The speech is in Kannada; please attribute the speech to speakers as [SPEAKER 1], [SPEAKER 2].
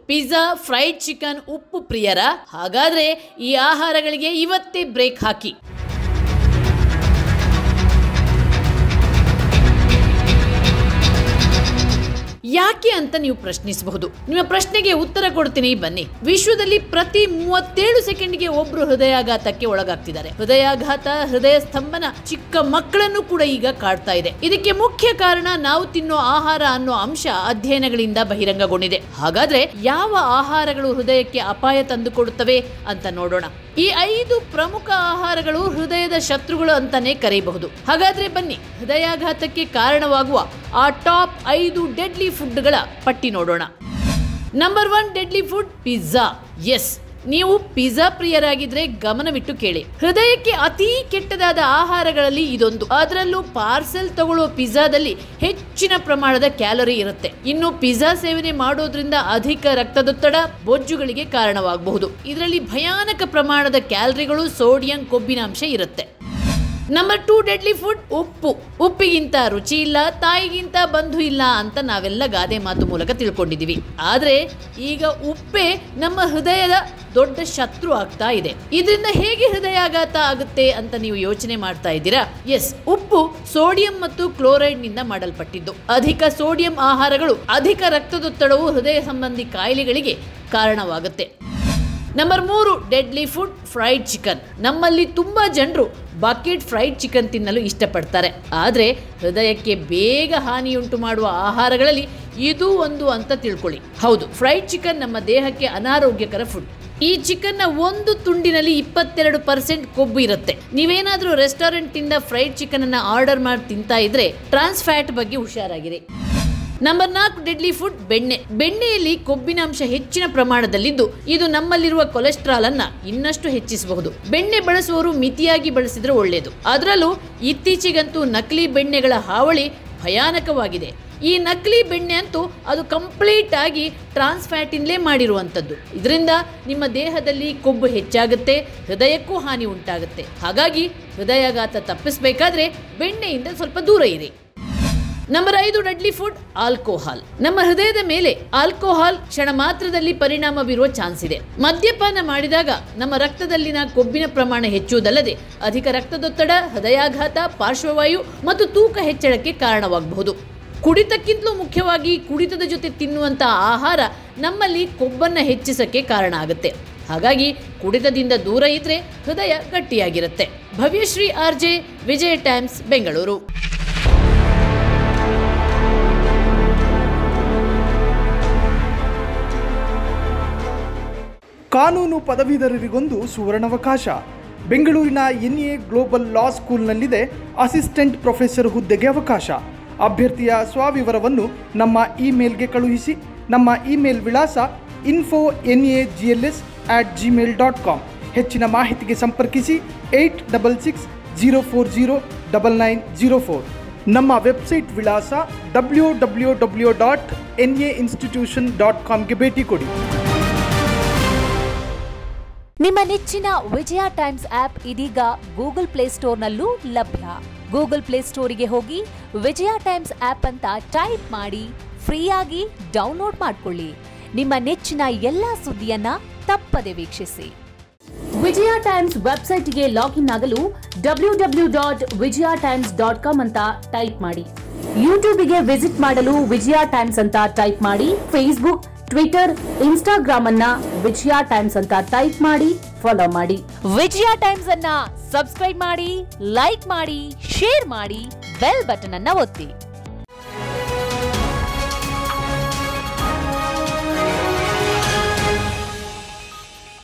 [SPEAKER 1] ಪಿಜ್ಜಾ ಫ್ರೈಡ್ ಚಿಕನ್ ಉಪ್ಪು ಪ್ರಿಯರ ಹಾಗಾದ್ರೆ ಈ ಆಹಾರಗಳಿಗೆ ಇವತ್ತೇ ಬ್ರೇಕ್ ಹಾಕಿ ಯಾಕೆ ಅಂತ ನೀವು ಪ್ರಶ್ನಿಸಬಹುದು ನಿಮ್ಮ ಪ್ರಶ್ನೆಗೆ ಉತ್ತರ ಕೊಡ್ತೀನಿ ಬನ್ನಿ ವಿಶ್ವದಲ್ಲಿ ಪ್ರತಿ ಮೂವತ್ತೇಳು ಸೆಕೆಂಡ್ಗೆ ಒಬ್ರು ಹೃದಯಾಘಾತಕ್ಕೆ ಒಳಗಾಗ್ತಿದ್ದಾರೆ ಹೃದಯಾಘಾತ ಹೃದಯ ಸ್ತಂಭನ ಚಿಕ್ಕ ಮಕ್ಕಳನ್ನು ಕೂಡ ಈಗ ಕಾಡ್ತಾ ಇದೆ ಇದಕ್ಕೆ ಮುಖ್ಯ ಕಾರಣ ನಾವು ತಿನ್ನೋ ಆಹಾರ ಅನ್ನೋ ಅಂಶ ಅಧ್ಯಯನಗಳಿಂದ ಬಹಿರಂಗಗೊಂಡಿದೆ ಹಾಗಾದ್ರೆ ಯಾವ ಆಹಾರಗಳು ಹೃದಯಕ್ಕೆ ಅಪಾಯ ತಂದುಕೊಡುತ್ತವೆ ಅಂತ ನೋಡೋಣ ಈ ಐದು ಪ್ರಮುಖ ಆಹಾರಗಳು ಹೃದಯದ ಶತ್ರುಗಳು ಅಂತಾನೆ ಕರೆಯಬಹುದು ಹಾಗಾದ್ರೆ ಬನ್ನಿ ಹೃದಯಾಘಾತಕ್ಕೆ ಕಾರಣವಾಗುವ ಆ ಟಾಪ್ ಐದು ಡೆಡ್ಲಿ ಫುಡ್ಗಳ ಪಟ್ಟಿ ನೋಡೋಣ number one deadly food pizza yes ನೀವು ಪಿಜ್ಜಾ ಪ್ರಿಯರಾಗಿದ್ರೆ ಗಮನವಿಟ್ಟು ಕೇಳಿ ಹೃದಯಕ್ಕೆ ಅತಿ ಕೆಟ್ಟದಾದ ಆಹಾರಗಳಲ್ಲಿ ಇದೊಂದು ಅದರಲ್ಲೂ ಪಾರ್ಸೆಲ್ ತಗೊಳ್ಳೋ ಪಿಜ್ಜಾದಲ್ಲಿ ಹೆಚ್ಚಿನ ಪ್ರಮಾಣದ ಕ್ಯಾಲರಿ ಇರುತ್ತೆ ಇನ್ನು ಪಿಜ್ಜಾ ಸೇವನೆ ಮಾಡೋದ್ರಿಂದ ಅಧಿಕ ರಕ್ತದೊತ್ತಡ ಬೊಜ್ಜುಗಳಿಗೆ ಕಾರಣವಾಗಬಹುದು ಇದರಲ್ಲಿ ಭಯಾನಕ ಪ್ರಮಾಣದ ಕ್ಯಾಲರಿಗಳು ಸೋಡಿಯಂ ಕೊಬ್ಬಿನ ಅಂಶ ಇರುತ್ತೆ ನಂಬರ್ ಟೂ ಡೆಡ್ಲಿ ಫುಡ್ ಉಪ್ಪು ಉಪ್ಪಿಗಿಂತ ರುಚಿ ಇಲ್ಲ ತಾಯಿಗಿಂತ ಬಂಧು ಇಲ್ಲ ಅಂತ ನಾವೆಲ್ಲ ಗಾದೆ ಮಾತು ಮೂಲಕ ತಿಳ್ಕೊಂಡಿದೀವಿ ಆದ್ರೆ ಈಗ ಉಪ್ಪೇ ನಮ್ಮ ಹೃದಯದ ದೊಡ್ಡ ಶತ್ರು ಆಗ್ತಾ ಇದೆ ಇದರಿಂದ ಹೇಗೆ ಹೃದಯಾಘಾತ ಆಗುತ್ತೆ ಅಂತ ನೀವು ಯೋಚನೆ ಮಾಡ್ತಾ ಇದ್ದೀರಾ ಎಸ್ ಉಪ್ಪು ಸೋಡಿಯಂ ಮತ್ತು ಕ್ಲೋರೈಡ್ ನಿಂದ ಮಾಡಲ್ಪಟ್ಟಿದ್ದು ಅಧಿಕ ಸೋಡಿಯಂ ಆಹಾರಗಳು ಅಧಿಕ ರಕ್ತದೊತ್ತಡವು ಹೃದಯ ಸಂಬಂಧಿ ಕಾಯಿಲೆಗಳಿಗೆ ಕಾರಣವಾಗುತ್ತೆ ನಂಬರ್ ಮೂರು ಡೆಡ್ಲಿ ಫುಡ್ ಫ್ರೈಡ್ ಚಿಕನ್ ನಮ್ಮಲ್ಲಿ ತುಂಬಾ ಜನರು ಬಕೆಟ್ ಫ್ರೈಡ್ ಚಿಕನ್ ತಿನ್ನಲು ಇಷ್ಟಪಡ್ತಾರೆ ಆದರೆ ಹೃದಯಕ್ಕೆ ಬೇಗ ಹಾನಿಯುಂಟು ಮಾಡುವ ಆಹಾರಗಳಲ್ಲಿ ಇದು ಒಂದು ಅಂತ ತಿಳ್ಕೊಳ್ಳಿ ಹೌದು ಫ್ರೈಡ್ ಚಿಕನ್ ನಮ್ಮ ದೇಹಕ್ಕೆ ಅನಾರೋಗ್ಯಕರ ಫುಡ್ ಈ ಚಿಕನ್ನ ಒಂದು ತುಂಡಿನಲ್ಲಿ ಇಪ್ಪತ್ತೆರಡು ಪರ್ಸೆಂಟ್ ಕೊಬ್ಬು ಇರುತ್ತೆ ನೀವೇನಾದರೂ ರೆಸ್ಟೋರೆಂಟಿಂದ ಫ್ರೈಡ್ ಚಿಕನ್ ಅನ್ನ ಆರ್ಡರ್ ಮಾಡಿ ತಿಂತಾ ಇದ್ರೆ ಟ್ರಾನ್ಸ್ ಫ್ಯಾಟ್ ಬಗ್ಗೆ ಹುಷಾರಾಗಿರಿ ನಂಬರ್ ನಾಲ್ಕು ಡೆಡ್ಲಿ ಫುಡ್ ಬೆಣ್ಣೆ ಬೆಣ್ಣೆಯಲ್ಲಿ ಕೊಬ್ಬಿನ ಅಂಶ ಹೆಚ್ಚಿನ ಪ್ರಮಾಣದಲ್ಲಿದ್ದು ಇದು ನಮ್ಮಲ್ಲಿರುವ ಕೊಲೆಸ್ಟ್ರಾಲ್ ಅನ್ನ ಇನ್ನಷ್ಟು ಹೆಚ್ಚಿಸಬಹುದು ಬೆಣ್ಣೆ ಬಳಸುವವರು ಮಿತಿಯಾಗಿ ಬಳಸಿದ್ರೆ ಒಳ್ಳೆಯದು ಅದರಲ್ಲೂ ಇತ್ತೀಚೆಗಂತೂ ನಕಲಿ ಬೆಣ್ಣೆಗಳ ಹಾವಳಿ ಭಯಾನಕವಾಗಿದೆ ಈ ನಕಲಿ ಬೆಣ್ಣೆ ಅಂತೂ ಅದು ಕಂಪ್ಲೀಟ್ ಆಗಿ ಟ್ರಾನ್ಸ್ ಫ್ಯಾಟಿನ್ಲೇ ಮಾಡಿರುವಂಥದ್ದು ಇದರಿಂದ ನಿಮ್ಮ ದೇಹದಲ್ಲಿ ಕೊಬ್ಬು ಹೆಚ್ಚಾಗುತ್ತೆ ಹೃದಯಕ್ಕೂ ಹಾನಿ ಉಂಟಾಗುತ್ತೆ ಹಾಗಾಗಿ ಹೃದಯಾಘಾತ ತಪ್ಪಿಸಬೇಕಾದ್ರೆ ಬೆಣ್ಣೆಯಿಂದ ಸ್ವಲ್ಪ ದೂರ ಇರಿ ನಂಬರ್ ಐದು ಡೆಡ್ಲಿ ಫುಡ್ ಆಲ್ಕೋಹಾಲ್ ನಮ್ಮ ಹೃದಯದ ಮೇಲೆ ಆಲ್ಕೋಹಾಲ್ ಕ್ಷಣ ಮಾತ್ರದಲ್ಲಿ ಪರಿಣಾಮ ಬೀರುವ ಚಾನ್ಸ್ ಇದೆ ಮದ್ಯಪಾನ ಮಾಡಿದಾಗ ನಮ್ಮ ರಕ್ತದಲ್ಲಿನ ಕೊಬ್ಬಿನ ಪ್ರಮಾಣ ಹೆಚ್ಚುವುದಲ್ಲದೆ ಅಧಿಕ ರಕ್ತದೊತ್ತಡ ಹೃದಯಾಘಾತ ಪಾರ್ಶ್ವವಾಯು ಮತ್ತು ತೂಕ ಹೆಚ್ಚಳಕ್ಕೆ ಕಾರಣವಾಗಬಹುದು ಕುಡಿತಕ್ಕಿಂತಲೂ ಮುಖ್ಯವಾಗಿ ಕುಡಿತದ ಜೊತೆ ತಿನ್ನುವಂಥ ಆಹಾರ ನಮ್ಮಲ್ಲಿ ಕೊಬ್ಬನ್ನು ಹೆಚ್ಚಿಸಕ್ಕೆ ಕಾರಣ ಆಗುತ್ತೆ ಹಾಗಾಗಿ ಕುಡಿತದಿಂದ ದೂರ ಇದ್ರೆ ಹೃದಯ ಗಟ್ಟಿಯಾಗಿರುತ್ತೆ ಭವ್ಯಶ್ರೀ ಆರ್ಜೆ ವಿಜಯ ಟೈಮ್ಸ್ ಬೆಂಗಳೂರು
[SPEAKER 2] ಕಾನೂನು ಪದವೀಧರರಿಗೊಂದು ಸುವರ್ಣಾವಕಾಶ ಬೆಂಗಳೂರಿನ ಎನ್ಎ ಗ್ಲೋಬಲ್ ಲಾ ಸ್ಕೂಲ್ನಲ್ಲಿದೆ ಅಸಿಸ್ಟೆಂಟ್ ಪ್ರೊಫೆಸರ್ ಹುದ್ದೆಗೆ ಅವಕಾಶ ಅಭ್ಯರ್ಥಿಯ ಸ್ವವಿವರವನ್ನು ನಮ್ಮ ಇಮೇಲ್ಗೆ ಕಳುಹಿಸಿ ನಮ್ಮ ಇಮೇಲ್ ವಿಳಾಸ info N A G L S at Gmail dot com ಹೆಚ್ಚಿನ ಮಾಹಿತಿಗೆ ಸಂಪರ್ಕಿಸಿ eight double six zero four zero double nine zero four ನಮ್ಮ ವೆಬ್ಸೈಟ್ ವಿಳಾಸ W W W dot N A institution dot ಕಾಮ್ಗೆ ಭೇಟಿ ಕೊಡಿ
[SPEAKER 3] ನಿಮ್ಮ ನೆಚ್ಚಿನ ವಿಜಯ ಟೈಮ್ಸ್ ಆಪ್ ಇದೀಗ ಗೂಗಲ್ ಪ್ಲೇಸ್ಟೋರ್ನಲ್ಲೂ ಲಭ್ಯ ಗೂಗಲ್ ಪ್ಲೇಸ್ಟೋರಿಗೆ ಹೋಗಿ ವಿಜಯ ಟೈಮ್ಸ್ ಆಪ್ ಅಂತ ಟೈಪ್ ಮಾಡಿ ಫ್ರೀಯಾಗಿ ಡೌನ್ಲೋಡ್ ಮಾಡ್ಕೊಳ್ಳಿ ನಿಮ್ಮ ನೆಚ್ಚಿನ ಎಲ್ಲಾ ಸುದ್ದಿಯನ್ನ ತಪ್ಪದೆ ವೀಕ್ಷಿಸಿ ವಿಜಯ ಟೈಮ್ಸ್ ವೆಬ್ಸೈಟ್ಗೆ ಲಾಗಿನ್ ಆಗಲು W W dot Vijaya Times dot com ಅಂತ ಟೈಪ್ ಮಾಡಿ ಯೂಟ್ಯೂಬ್ಗೆ ವಿಸಿಟ್ ಮಾಡಲು ವಿಜಯ ಟೈಮ್ಸ್ ಅಂತ ಟೈಪ್ ಮಾಡಿ ಫೇಸ್ಬುಕ್ ಟ್ವಿಟರ್ ಇನ್ಸ್ಟಾಗ್ರಾಮ್ ಅನ್ನ ವಿಜಯ ಟೈಮ್ಸ್ ಅಂತ ಟೈಪ್ ಮಾಡಿ ಫಾಲೋ ಮಾಡಿ ವಿಜಯ ಟೈಮ್ಸ್ ಅನ್ನ ಸಬ್ಸ್ಕ್ರೈಬ್ ಮಾಡಿ ಲೈಕ್ ಮಾಡಿ ಶೇರ್ ಮಾಡಿ ಬೆಲ್ ಬಟನ್ ಅನ್ನ ಒತ್ತಿ